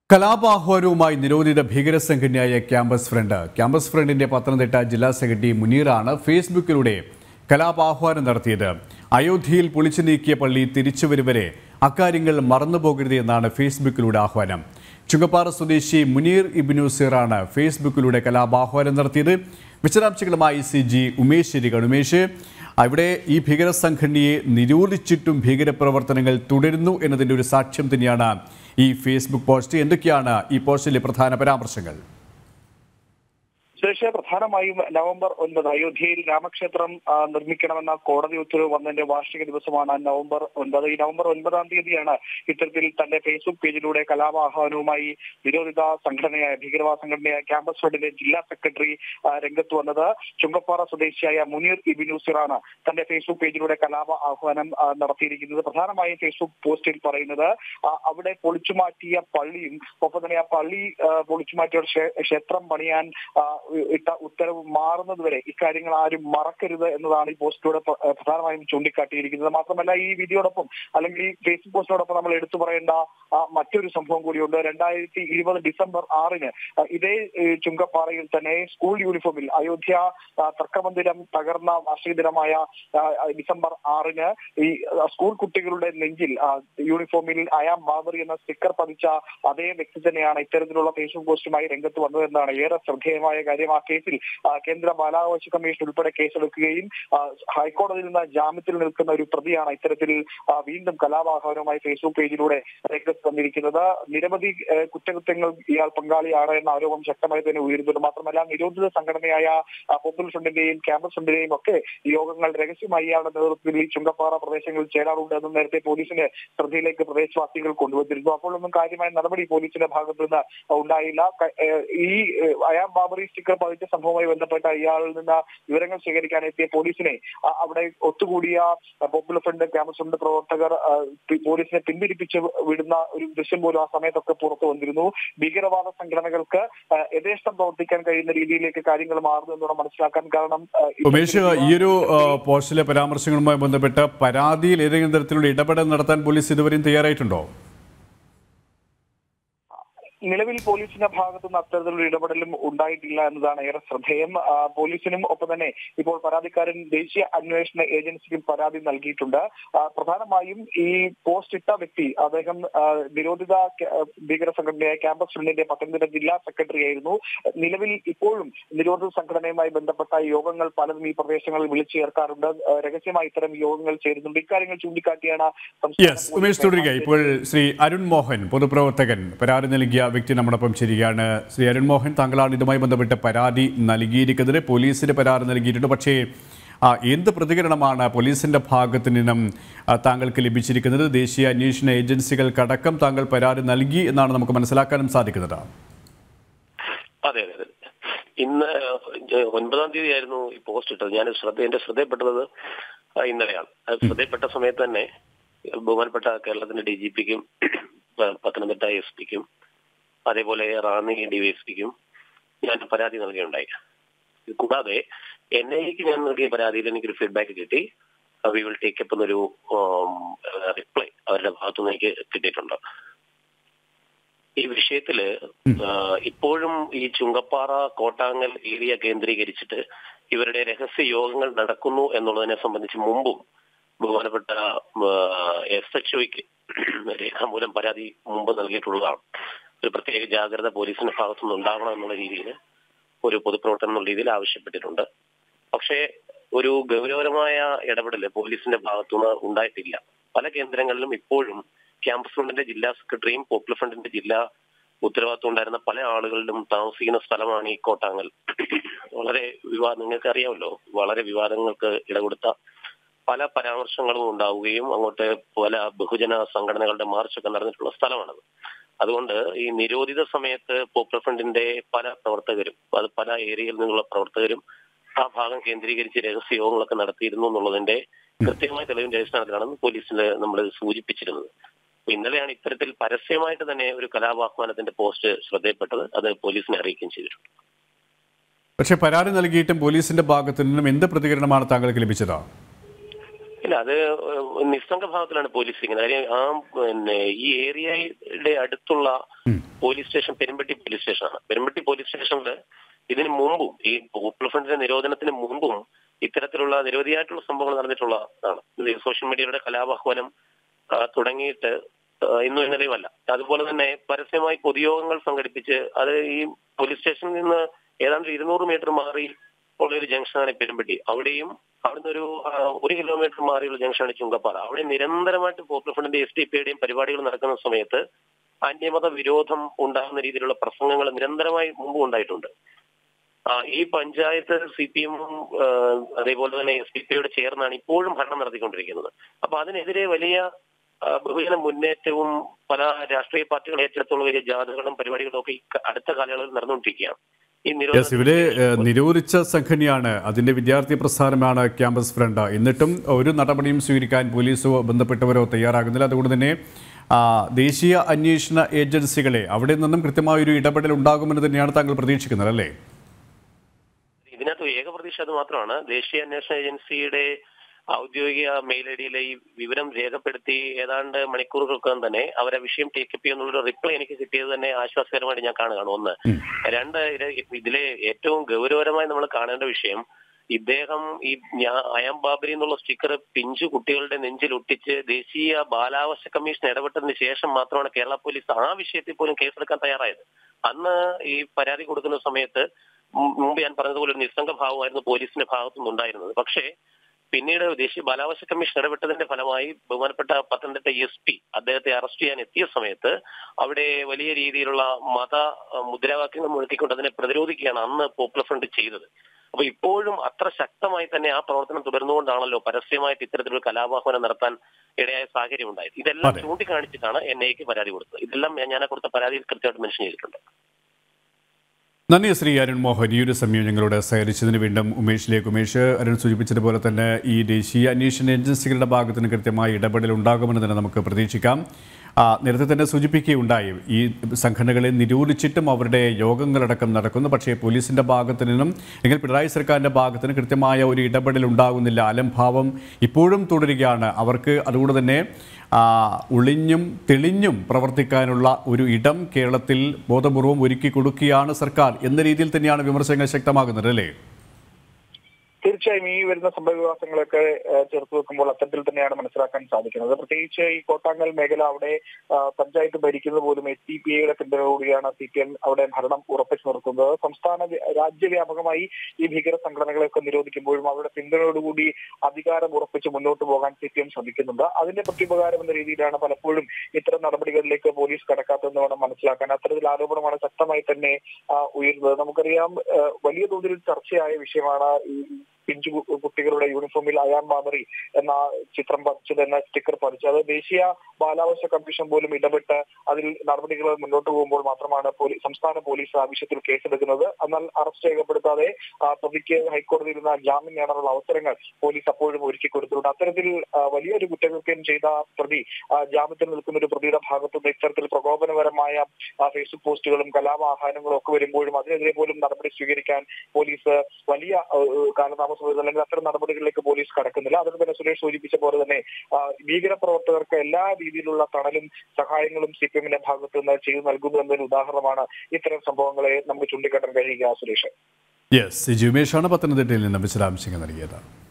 കലാപാഹ്വാനവുമായി നിരോധിത ഭീകരസംഘടനയായ campus front campus ഫ്രണ്ടിന്റെ പത്തനംതിട്ട ജില്ലാ സെക്രട്ടറി മുനീറാണ് ഫേസ്ബുക്കിലൂടെ കലാപാഹ്വാനം നടത്തിയത് അയോധ്യയിൽ പൊളിച്ചു നീക്കിയ പള്ളി തിരിച്ചുവരുവരെ അക്കാര്യങ്ങൾ മറന്നുപോകരുത് എന്നാണ് ഫേസ്ബുക്കിലൂടെ ആഹ്വാനം ചുങ്കപ്പാറ സ്വദേശി മുനീർ ഇബിനു സീറാണ് ഫേസ്ബുക്കിലൂടെ കലാപാഹ്വാനം നടത്തിയത് വിശദാംശങ്ങളുമായി സി ജി ഉമേഷ് ശരികൾ ഉമേഷ് അവിടെ ഈ ഭീകര സംഘടനയെ നിരോധിച്ചിട്ടും ഭീകരപ്രവർത്തനങ്ങൾ തുടരുന്നു എന്നതിൻ്റെ ഒരു സാക്ഷ്യം തന്നെയാണ് ഈ ഫേസ്ബുക്ക് പോസ്റ്റ് എന്തൊക്കെയാണ് ഈ പോസ്റ്റിലെ പ്രധാന പരാമർശങ്ങൾ സുരക്ഷ പ്രധാനമായും നവംബർ ഒൻപത് അയോധ്യയിൽ രാമക്ഷേത്രം ആ, നിർമ്മിക്കണമെന്ന കോടതി ഉത്തരവ് വന്നതിന്റെ വാർഷിക ദിവസമാണ് നവംബർ ഒൻപത് ഈ നവംബർ ഒൻപതാം തീയതിയാണ് ഇത്തരത്തിൽ തന്റെ ഫേസ്ബുക്ക് പേജിലൂടെ കലാപാഹ്വാനവുമായി നിരോധിത സംഘടനയായ ഭീകരവാദ സംഘടനയായ ക്യാമ്പസ് ഫ്രണ്ടിന്റെ ജില്ലാ സെക്രട്ടറി ആ, രംഗത്ത് വന്നത് ചുങ്കപ്പാറ സ്വദേശിയായ മുനീർ ഇബിനൂസിറാണ് തന്റെ ഫേസ്ബുക്ക് പേജിലൂടെ കലാപ ആഹ്വാനം ആ, നടത്തിയിരിക്കുന്നത് പ്രധാനമായും ഫേസ്ബുക്ക് പോസ്റ്റിൽ പറയുന്നത് ആ, അവിടെ പൊളിച്ചുമാറ്റിയ പള്ളിയും ഒപ്പം തന്നെ ആ പള്ളി ആ, പൊളിച്ചുമാറ്റിയ ഒരു ക്ഷേ- ക്ഷേത്രം പണിയാൻ ആ, ഇട്ട ഉത്തരവ് മാറുന്നത് വരെ ഇക്കാര്യങ്ങൾ ആരും മറക്കരുത് എന്നതാണ് ഈ പോസ്റ്റിലൂടെ പ്ര- ആ, പ്രധാനമായും ചൂണ്ടിക്കാട്ടിയിരിക്കുന്നത് മാത്രമല്ല ഈ വീഡിയോടൊപ്പം അല്ലെങ്കിൽ ഈ ഫേസ്ബുക്ക് പോസ്റ്റിനോടൊപ്പം നമ്മൾ എടുത്തു പറയേണ്ട ആ, മറ്റൊരു സംഭവം കൂടിയുണ്ട് രണ്ടായിരത്തി ഇരുപത് ഡിസംബർ ആറിന് ആ, ഇതേ ഏ, ചുങ്കപ്പാറയിൽ തന്നെ സ്കൂൾ യൂണിഫോമിൽ അയോധ്യ ആ, തർക്കമന്ദിരം തകർന്ന വാർഷിക ദിനമായ ആ, ഡിസംബർ ആറിന് ഈ ആ, സ്കൂൾ കുട്ടികളുടെ നെഞ്ചിൽ ആ, യൂണിഫോമിൽ അയാം ബാബറി എന്ന സ്റ്റിക്കർ പതിച്ച അതേ വ്യക്തി തന്നെയാണ് ഇത്തരത്തിലുള്ള ഫേസ്ബുക്ക് പോസ്റ്റുമായി രംഗത്ത് വന്നതെന്നാണ് ഏറെ ശ്രദ്ധേയമായ കാര്യം ആ കേസിൽ ആ, കേന്ദ്ര ബാലാവകാശ കമ്മീഷൻ ഉൾപ്പെടെ കേസെടുക്കുകയും ആ, ഹൈക്കോടതിയിൽ നിന്ന് ജാമ്യത്തിൽ നിൽക്കുന്ന ഒരു പ്രതിയാണ് ഇത്തരത്തിൽ ആ, വീണ്ടും കലാപാഹനവുമായി ഫേസ്ബുക്ക് പേജിലൂടെ രംഗത്ത് വന്നിരിക്കുന്നത് നിരവധി ഏ, കുറ്റകൃത്യങ്ങൾ ഇയാൾ പങ്കാളിയാണ് എന്ന ആരോപണം ശക്തമായി തന്നെ ഉയരുന്നുണ്ട് മാത്രമല്ല നിരോധിത സംഘടനയായ ആ, പോപ്പുലർ ഫ്രണ്ടിന്റെയും ക്യാമ്പസ് ഫ്രണ്ടിന്റെയും ഒക്കെ യോഗങ്ങൾ രഹസ്യമായി ഇയാളുടെ നേതൃത്വത്തിൽ ഈ ചുങ്കപ്പാറ പ്രദേശങ്ങളിൽ ചേരാറുണ്ട് എന്നും നേരത്തെ പോലീസിന്റെ ശ്രദ്ധയിലേക്ക് പ്രദേശവാസികൾ കൊണ്ടുവന്നിരുന്നു അപ്പോഴൊന്നും കാര്യമായ നടപടി പോലീസിന്റെ ഭാഗത്തു നിന്ന് ഉണ്ടായില്ല ക- ഏഹ് ഈ ഏഹ് അയാം ബാബറി സ്റ്റിക്കർ പതിച്ച സംഭവവുമായി ബന്ധപ്പെട്ട ഇയാളിൽ നിന്ന് വിവരങ്ങൾ ശേഖരിക്കാൻ എത്തിയ പോലീസിനെ അ- അവിടെ ഒത്തുകൂടിയ അഹ് പോപ്പുലർ ഫ്രണ്ട് ക്യാമ്പസ് ഫ്രണ്ട് പ്രവർത്തകർ അഹ് പി- പോലീസിനെ പിന്തിരിപ്പിച്ച് വിടുന്ന ഒരു ദൃശ്യം പോലും ആ സമയത്തൊക്കെ പുറത്തു വന്നിരുന്നു ഭീകരവാദ സംഘടനകൾക്ക് അഹ് യഥേഷ്ടം പ്രവർത്തിക്കാൻ കഴിയുന്ന രീതിയിലേക്ക് കാര്യങ്ങൾ മാറുന്നു എന്നൂടെ മനസ്സിലാക്കാൻ കാരണം അഹ് ഉമേഷ് ഈ ഒരു ആ, പോസ്റ്റിലെ പരാമർശങ്ങളുമായി ബന്ധപ്പെട്ട് പരാതിയിൽ ഏതെങ്കിലും തരത്തിലുള്ള ഇടപെടൽ നടത്താൻ പോലീസ് ഇതുവരെയും തയ്യാറായിട്ടുണ്ടോ നിലവിൽ പോലീസിന്റെ ഭാഗത്തുനിന്ന് അത്തരത്തിലുള്ള ഇടപെടലും ഉണ്ടായിട്ടില്ല എന്നതാണ് ഏറെ ശ്രദ്ധേയം ആ, പോലീസിനും ഒപ്പം തന്നെ ഇപ്പോൾ പരാതിക്കാരൻ ദേശീയ അന്വേഷണ ഏജൻസിക്കും പരാതി നൽകിയിട്ടുണ്ട് ആ, പ്രധാനമായും ഈ പോസ്റ്റ് ഇട്ട വ്യക്തി അദ്ദേഹം ആ, നിരോധിത ക്യാ- ഭീകര സംഘടനയായ ക്യാമ്പസ് ഫ്രണ്ടിന്റെ പത്തനംതിട്ട ജില്ലാ സെക്രട്ടറി ആയിരുന്നു നിലവിൽ ഇപ്പോഴും നിരോധിത സംഘടനയുമായി ബന്ധപ്പെട്ട യോഗങ്ങൾ പലതും ഈ പ്രദേശങ്ങളിൽ വിളിച്ചു ചേർക്കാറുണ്ട് ആ, രഹസ്യമായി ഇത്തരം യോഗങ്ങൾ ചേരുന്നുണ്ട് ഇക്കാര്യങ്ങൾ ചൂണ്ടിക്കാട്ടിയാണ് സംസ്ഥാന യെസ് ഉമേഷ് തുടരുക ഇപ്പോൾ ശ്രീ അരുൺ മോഹൻ പൊതുപ്രവർത്തകൻ പരാതി നൽകിയ വ്യക്തി നമ്മോടൊപ്പം ശരിയാണ് ശ്രീ അരുൺ മോഹൻ താങ്കളാണ് ഇതുമായി ബന്ധപ്പെട്ട് പരാതി നൽകിയിരിക്കുന്നത് പോലീസിന് പരാതി നൽകിയിട്ടുണ്ട് പക്ഷേ ആ, എന്ത് പ്രതികരണമാണ് പോലീസിന്റെ ഭാഗത്തു നിന്നും ആ, താങ്കൾക്ക് ലഭിച്ചിരിക്കുന്നത് ദേശീയ അന്വേഷണ ഏജൻസികൾക്കടക്കം താങ്കൾ പരാതി നൽകി എന്നാണ് നമുക്ക് മനസ്സിലാക്കാനും സാധിക്കുന്നത് അതെ അതെ അതെ ഇന്ന് ഏഹ് ഒൻപതാം തീയതി ആയിരുന്നു ഈ പോസ്റ്റ് ഇട്ടത് ഞാൻ ശ്രദ്ധ എന്റെ ശ്രദ്ധയിൽപ്പെട്ടത് ആ, ഇന്നലെയാണ് അത് ശ്രദ്ധയിൽപ്പെട്ട സമയത്ത് തന്നെ ബഹുമാനപ്പെട്ട കേരളത്തിന്റെ ഡി ജി പിക്കും പത്തനംതിട്ട എസ് പിക്കും അതേപോലെ റാന്നി ഡിവൈഎസ്പിക്കും ഞാൻ പരാതി നൽകുകയുണ്ടായി ഇത് കൂടാതെ എൻ ഐക്ക് ഞാൻ നൽകിയ പരാതിയിൽ എനിക്കൊരു ഫീഡ്ബാക്ക് കിട്ടി വി വിൽ ടേക്ക് അപ്പ് എന്നൊരു റിപ്ലൈ അവരുടെ ഭാഗത്തുനിന്ന് എനിക്ക് കിട്ടിയിട്ടുണ്ട് ഈ വിഷയത്തില് ആ, ഇപ്പോഴും ഈ ചുങ്കപ്പാറ കോട്ടാങ്ങൽ ഏരിയ കേന്ദ്രീകരിച്ചിട്ട് ഇവരുടെ രഹസ്യ യോഗങ്ങൾ നടക്കുന്നു എന്നുള്ളതിനെ സംബന്ധിച്ച് മുമ്പും ബഹുമാനപ്പെട്ട എസ് എച്ച് ഒക്ക് രേഖാമൂലം പരാതി മുമ്പ് നൽകിയിട്ടുള്ളതാണ് ഒരു പ്രത്യേക ജാഗ്രത പോലീസിന്റെ ഭാഗത്തുനിന്ന് ഉണ്ടാവണം എന്നുള്ള രീതിയിൽ ഒരു പൊതുപ്രവർത്തനം എന്നുള്ള രീതിയിൽ ആവശ്യപ്പെട്ടിട്ടുണ്ട് പക്ഷേ ഒരു ഗൗരവകരമായ ഇടപെടൽ പോലീസിന്റെ ഭാഗത്തുനിന്ന് ഉണ്ടായിട്ടില്ല പല കേന്ദ്രങ്ങളിലും ഇപ്പോഴും ക്യാമ്പസ് ഫ്രണ്ടിന്റെ ജില്ലാ സെക്രട്ടറിയും പോപ്പുലർ ഫ്രണ്ടിന്റെ ജില്ലാ ഉത്തരവാദിത്വം ഉണ്ടായിരുന്ന പല ആളുകളിലും താമസിക്കുന്ന സ്ഥലമാണ് ഈ കോട്ടാങ്ങൽ വളരെ വിവാദ നിങ്ങൾക്ക് അറിയാമല്ലോ വളരെ വിവാദങ്ങൾക്ക് ഇടകൊടുത്ത പല പരാമർശങ്ങളും ഉണ്ടാവുകയും അങ്ങോട്ട് പല ബഹുജന സംഘടനകളുടെ മാർച്ചൊക്കെ നടന്നിട്ടുള്ള സ്ഥലമാണത് അതുകൊണ്ട് ഈ നിരോധിത സമയത്ത് പോപ്പുലർ ഫ്രണ്ടിന്റെ പല പ്രവർത്തകരും അത് പല ഏരിയയിൽ നിന്നുള്ള പ്രവർത്തകരും ആ ഭാഗം കേന്ദ്രീകരിച്ച് രഹസ്യ യോഗങ്ങളൊക്കെ നടത്തിയിരുന്നു എന്നുള്ളതിന്റെ കൃത്യമായ തെളിവിന്റെ അടിസ്ഥാനത്തിലാണ് പോലീസിന് നമ്മൾ സൂചിപ്പിച്ചിരുന്നത് അപ്പൊ ഇന്നലെയാണ് ഇത്തരത്തിൽ പരസ്യമായിട്ട് തന്നെ ഒരു കലാപാഹ്വാനത്തിന്റെ പോസ്റ്റ് ശ്രദ്ധയിൽപ്പെട്ടത് അത് പോലീസിനെ അറിയിക്കുകയും ചെയ്തിട്ടുണ്ട് പക്ഷേ പരാതി നൽകിയിട്ടും പോലീസിന്റെ ഭാഗത്തു നിന്നും എന്ത് പ്രതികരണമാണ് താങ്കൾക്ക് ലഭിച്ചത് ഇല്ല അത് ഏഹ്, നിസ്സംഗ ഭാവത്തിലാണ് പോലീസ് ഇരിക്കുന്നത് കാര്യം ആ പിന്നെ ഈ ഏരിയയുടെ അടുത്തുള്ള പോലീസ് സ്റ്റേഷൻ പെരുമ്പട്ടി പോലീസ് സ്റ്റേഷനാണ് പെരുമ്പട്ടി പോലീസ് സ്റ്റേഷനിൽ ഇതിന് മുമ്പും ഈ പോപ്പുലർ ഫ്രണ്ടിന്റെ നിരോധനത്തിന് മുമ്പും ഇത്തരത്തിലുള്ള നിരവധിയായിട്ടുള്ള സംഭവങ്ങൾ നടന്നിട്ടുള്ളതാണ് ഇത് സോഷ്യൽ മീഡിയയുടെ കലാപാഹ്വാനം ആ, തുടങ്ങിയിട്ട് ആ, ഇന്നും ഇന്നലെയുമല്ല അതുപോലെ തന്നെ പരസ്യമായി പൊതുയോഗങ്ങൾ സംഘടിപ്പിച്ച് അത് ഈ പോലീസ് സ്റ്റേഷനിൽ നിന്ന് ഏതാണ്ട് ഇരുന്നൂറ് മീറ്റർ മാറി ഉള്ള ഒരു ജംഗ്ഷനാണ് പെരുമ്പട്ടി അവിടെയും അവിടുന്ന് ഒരു ആ, ഒരു കിലോമീറ്റർ മാറിയുള്ള ജംഗ്ഷനാണ് ചുങ്കപ്പാറ അവിടെ നിരന്തരമായിട്ട് പോപ്പുലർ ഫ്രണ്ടിന്റെ എസ് ഡി പിയുടെയും പരിപാടികൾ നടക്കുന്ന സമയത്ത് അന്യമത വിരോധം ഉണ്ടാകുന്ന രീതിയിലുള്ള പ്രസംഗങ്ങൾ നിരന്തരമായി മുമ്പ് ഉണ്ടായിട്ടുണ്ട് ആ, ഈ പഞ്ചായത്ത് സി പി എമ്മും അതേപോലെ തന്നെ എസ് ഡി പിയോട് ചേർന്നാണ് ഇപ്പോഴും ഭരണം നടത്തിക്കൊണ്ടിരിക്കുന്നത് അപ്പൊ അതിനെതിരെ വലിയ ആ, ബഹുജന മുന്നേറ്റവും പല രാഷ്ട്രീയ പാർട്ടികൾ ഏറ്റെടുത്തുള്ള വലിയ ജാഥകളും പരിപാടികളും ഒക്കെ ഈ ക- അടുത്ത കാലയളവിൽ നടന്നുകൊണ്ടിരിക്കുകയാണ് ഈ യെസ് ഇവരെ നിരോധനം ഏഹ്, നിരോധിച്ച സംഘടനയാണ് അതിന്റെ വിദ്യാർത്ഥി പ്രസ്ഥാനമാണ് ക്യാമ്പസ് ഫ്രണ്ട് എന്നിട്ടും ഒരു നടപടിയും സ്വീകരിക്കാൻ പോലീസോ ബന്ധപ്പെട്ടവരോ തയ്യാറാകുന്നില്ല അതുകൊണ്ട് തന്നെ ആ, ദേശീയ അന്വേഷണ ഏജൻസികളെ അവിടെ നിന്നും കൃത്യമായൊരു ഇടപെടൽ ഉണ്ടാകുമെന്ന് തന്നെയാണ് താങ്കൾ പ്രതീക്ഷിക്കുന്നത് അല്ലേ ഇതിനകത്ത് ഏക പ്രതീക്ഷ അത് മാത്രമാണ് ദേശീയ അന്വേഷണ ഏജൻസിയുടെ ഔദ്യോഗിക മെയിൽ ഐ ഡിയിലെ ഈ വിവരം രേഖപ്പെടുത്തി ഏതാണ്ട് മണിക്കൂറുകൾക്കകം തന്നെ അവരെ വിഷയം ടേക്കപ്പ് ചെയ്യുന്നുള്ള റിപ്ലൈ എനിക്ക് കിട്ടിയത് തന്നെ ആശ്വാസകരമായിട്ട് ഞാൻ കാണുകയാണ് ഒന്ന് രണ്ട് ഇത് ഇതിലെ ഏറ്റവും ഗൗരവകരമായി നമ്മൾ കാണേണ്ട വിഷയം ഇദ്ദേഹം ഈ ഞാൻ അയം ബാബരി എന്നുള്ള സ്റ്റിക്കർ പിഞ്ചു കുട്ടികളുടെ നെഞ്ചിൽ ഒട്ടിച്ച് ദേശീയ ബാലാവകാശ കമ്മീഷൻ ഇടപെട്ടതിന് ശേഷം മാത്രമാണ് കേരള പോലീസ് ആ വിഷയത്തിൽ പോലും കേസെടുക്കാൻ തയ്യാറായത് അന്ന് ഈ പരാതി കൊടുക്കുന്ന സമയത്ത് മു- മുമ്പ് ഞാൻ പറഞ്ഞതുപോലെ ഒരു നിസ്സംഗ ഭാവമായിരുന്നു പോലീസിന്റെ ഭാഗത്തുനിന്ന് ഉണ്ടായിരുന്നത് പക്ഷേ പിന്നീട് ദേശീയ ബാലാവകാശ കമ്മീഷൻ ഇടപെട്ടതിന്റെ ഫലമായി ബഹുമാനപ്പെട്ട പത്തനംതിട്ട എസ് പി അദ്ദേഹത്തെ അറസ്റ്റ് ചെയ്യാൻ എത്തിയ സമയത്ത് അവിടെ വലിയ രീതിയിലുള്ള മത അഹ്, മുദ്രാവാക്യങ്ങൾ മുഴക്കിക്കൊണ്ട് അതിനെ പ്രതിരോധിക്കുകയാണ് അന്ന് പോപ്പുലർ ഫ്രണ്ട് ചെയ്തത് അപ്പൊ ഇപ്പോഴും അത്ര ശക്തമായി തന്നെ ആ പ്രവർത്തനം തുടർന്നുകൊണ്ടാണല്ലോ പരസ്യമായിട്ട് ഇത്തരത്തിലൊരു കലാപാഹ്വാനം നടത്താൻ ഇടയായ സാഹചര്യം ഉണ്ടായത് ഇതെല്ലാം അതെ. ചൂണ്ടിക്കാണിച്ചിട്ടാണ് എൻ ഐക്ക് പരാതി കൊടുത്തത് ഇതെല്ലാം ഞാൻ- ഞാൻ ആ കൊടുത്ത പരാതിയിൽ കൃത്യമായിട്ട് മെൻഷൻ ചെയ്തിട്ടുണ്ട് നന്ദി ശ്രീ അരുൺ മോഹൻ ഈ ഒരു സമയം ഞങ്ങളോട് സഹകരിച്ചതിന് വീണ്ടും ഉമേഷിലേക്ക് ഉമേഷ് അരുൺ സൂചിപ്പിച്ചതുപോലെ തന്നെ ഈ ദേശീയ അന്വേഷണ ഏജൻസികളുടെ ഭാഗത്ത് നിന്ന് കൃത്യമായ ഇടപെടൽ ഉണ്ടാകുമെന്ന് തന്നെ നമുക്ക് പ്രതീക്ഷിക്കാം ആ, നേരത്തെ തന്നെ സൂചിപ്പിക്കുകയുണ്ടായി ഈ സംഘടനകളെ നിരോധിച്ചിട്ടും അവരുടെ യോഗങ്ങളടക്കം നടക്കുന്നു പക്ഷേ പോലീസിന്റെ ഭാഗത്തു നിന്നും അല്ലെങ്കിൽ പിണറായി സർക്കാരിന്റെ ഭാഗത്ത് നിന്ന് കൃത്യമായ ഒരു ഇടപെടൽ ഉണ്ടാകുന്നില്ല അലംഭാവം ഇപ്പോഴും തുടരുകയാണ് അവർക്ക് അതുകൊണ്ട് തന്നെ ആ, ഒളിഞ്ഞും തെളിഞ്ഞും പ്രവർത്തിക്കാനുള്ള ഒരു ഇടം കേരളത്തിൽ ബോധപൂർവം ഒരുക്കി കൊടുക്കുകയാണ് സർക്കാർ എന്ന രീതിയിൽ തന്നെയാണ് വിമർശനങ്ങൾ ശക്തമാകുന്നത് അല്ലേ തീർച്ചയായും ഈ വരുന്ന സംഭവവികാസങ്ങളൊക്കെ ഏഹ്, ചേർത്ത് വെക്കുമ്പോൾ അത്തരത്തിൽ തന്നെയാണ് മനസ്സിലാക്കാൻ സാധിക്കുന്നത് പ്രത്യേകിച്ച് ഈ കോട്ടാങ്ങൽ മേഖല അവിടെ ആ, പഞ്ചായത്ത് ഭരിക്കുന്നത് പോലും എസ് ഡി പി ഐയുടെ പിന്തുണയോടെയാണ് സി പി എം അവിടെ ഭരണം ഉറപ്പിച്ചു നിർത്തുന്നത് സംസ്ഥാന വ്യ- രാജ്യവ്യാപകമായി ഈ ഭീകര സംഘടനകളെയൊക്കെ നിരോധിക്കുമ്പോഴും അവരുടെ പിന്തുണയോടുകൂടി അധികാരം ഉറപ്പിച്ച് മുന്നോട്ട് പോകാൻ സി പി എം ശ്രമിക്കുന്നുണ്ട് അതിന്റെ പ്രത്യുപകാരം എന്ന രീതിയിലാണ് പലപ്പോഴും ഇത്തരം നടപടികളിലേക്ക് പോലീസ് കടക്കാത്തതെന്ന് വേണം മനസ്സിലാക്കാൻ അത്തരത്തിൽ ആരോപണമാണ് ശക്തമായി തന്നെ ആ, ഉയരുന്നത് നമുക്കറിയാം ആ, വലിയ തോതിൽ ചർച്ചയായ വിഷയമാണ് ഈ പിഞ്ചു കു- കുട്ടികളുടെ യൂണിഫോമിൽ അയാൻ ബാബറി എന്ന ചിത്രം പതിച്ചത് എന്ന സ്റ്റിക്കർ പതിച്ചത് അത് ദേശീയ ബാലാവകാശ കമ്മീഷൻ പോലും ഇടപെട്ട് അതിൽ നടപടികൾ മുന്നോട്ട് പോകുമ്പോൾ മാത്രമാണ് പോലീസ് സംസ്ഥാന പോലീസ് ആ വിഷയത്തിൽ കേസെടുക്കുന്നത് എന്നാൽ അറസ്റ്റ് രേഖപ്പെടുത്താതെ ആ, പ്രതിക്ക് ഹൈക്കോടതിയിൽ നിന്ന് ജാമ്യം നേടാനുള്ള അവസരങ്ങൾ പോലീസ് അപ്പോഴും ഒരുക്കി കൊടുത്തിട്ടുണ്ട് അത്തരത്തിൽ ആ, വലിയൊരു കുറ്റകൃത്യം ചെയ്ത പ്രതി ആ, ജാമ്യത്തിൽ നിൽക്കുന്ന ഒരു പ്രതിയുടെ ഭാഗത്തുനിന്ന് ഇത്തരത്തിൽ പ്രകോപനപരമായ ആ, ഫേസ്ബുക്ക് പോസ്റ്റുകളും കലാപാഹാരങ്ങളും ഒക്കെ വരുമ്പോഴും അതിനെതിരെ പോലും നടപടി സ്വീകരിക്കാൻ പോലീസ് വലിയ ആ, കാലതാമസം വരുന്നു അല്ലെങ്കിൽ അത്തരം നടപടികളിലേക്ക് പോലീസ് കടക്കുന്നില്ല അതുകൊണ്ട് തന്നെ സുരേഷ് സൂചിപ്പിച്ച പോലെ തന്നെ ആ, ഭീകര പ്രവർത്തകർക്ക് എല്ലാ രീതിയിലുള്ള തണലും സഹായങ്ങളും സി പി എമ്മിന്റെ ഭാഗത്ത് നിന്ന് ചെയ്തു നൽകുന്നു എന്നൊരു ഉദാഹരണമാണ് ഇത്തരം സംഭവങ്ങളെ നമുക്ക് ചൂണ്ടിക്കാട്ടാൻ കഴിയുക സുരേഷ് യെസ് ജുമേഷാണ് പത്തനംതിട്ടയിൽ നിന്ന് വിശദാംശങ്ങൾ നൽകിയത്